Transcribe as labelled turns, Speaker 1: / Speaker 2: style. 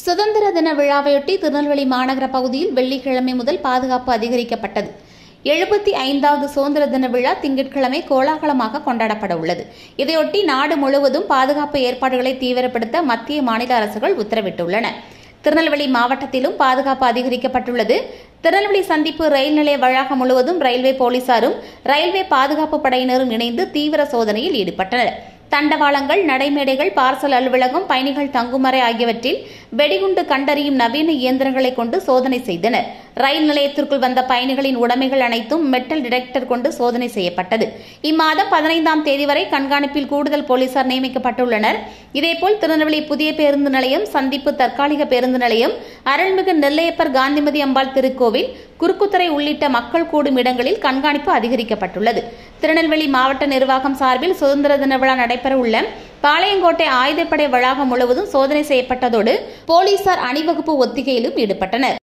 Speaker 1: சுதந்திர தின விழாவையொட்டி திருநெல்வேலி மாநகர பகுதியில் வெள்ளிக்கிழமை முதல் பாதுகாப்பு அதிகரிக்கப்பட்டது எழுபத்தி ஐந்தாவது சுதந்திர தின விழா திங்கட்கிழமை கோலாகலமாக கொண்டாடப்பட உள்ளது இதையொட்டி நாடு முழுவதும் பாதுகாப்பு ஏற்பாடுகளை தீவிரப்படுத்த மத்திய மாநில அரசுகள் உத்தரவிட்டுள்ளன திருநெல்வேலி மாவட்டத்திலும் பாதுகாப்பு அதிகரிக்கப்பட்டுள்ளது திருநெல்வேலி சந்திப்பு ரயில் நிலைய வளாகம் முழுவதும் ரயில்வே போலீசாரும் ரயில்வே பாதுகாப்பு படையினரும் இணைந்து தீவிர சோதனையில் ஈடுபட்டனர் தண்டவாளங்கள் நடைமேடைகள் பார்சல் அலுவலகம் பயணிகள் தங்குமறை ஆகியவற்றில் வெடிகுண்டு கண்டறியும் நவீன இயந்திரங்களை கொண்டு சோதனை செய்தனர் ரயில் நிலையத்திற்குள் வந்த பயணிகளின் உடைமைகள் அனைத்தும் மெட்டல் டிடெக்டர் கொண்டு சோதனை செய்யப்பட்டது இம்மாதம் பதினைந்தாம் தேதி வரை கண்காணிப்பில் கூடுதல் போலீசார் நியமிக்கப்பட்டுள்ளனர் இதேபோல் திருநெல்வேலி புதிய பேருந்து நிலையம் சந்திப்பு தற்காலிக பேருந்து நிலையம் அருள்மிகு நெல்லையப்பர் காந்திமதி அம்பாள் திருக்கோவில் குறுக்குத்துறை உள்ளிட்ட மக்கள் கூடும் இடங்களில் கண்காணிப்பு அதிகரிக்கப்பட்டுள்ளது திருநெல்வேலி மாவட்ட நிர்வாகம் சார்பில் சுதந்திர தின விழா நடைபெறவுள்ள பாளையங்கோட்டை ஆயுதப்படை வளாகம் முழுவதும் சோதனை செய்யப்பட்டதோடு போலீசார் அணிவகுப்பு ஒத்திகையிலும் ஈடுபட்டனர்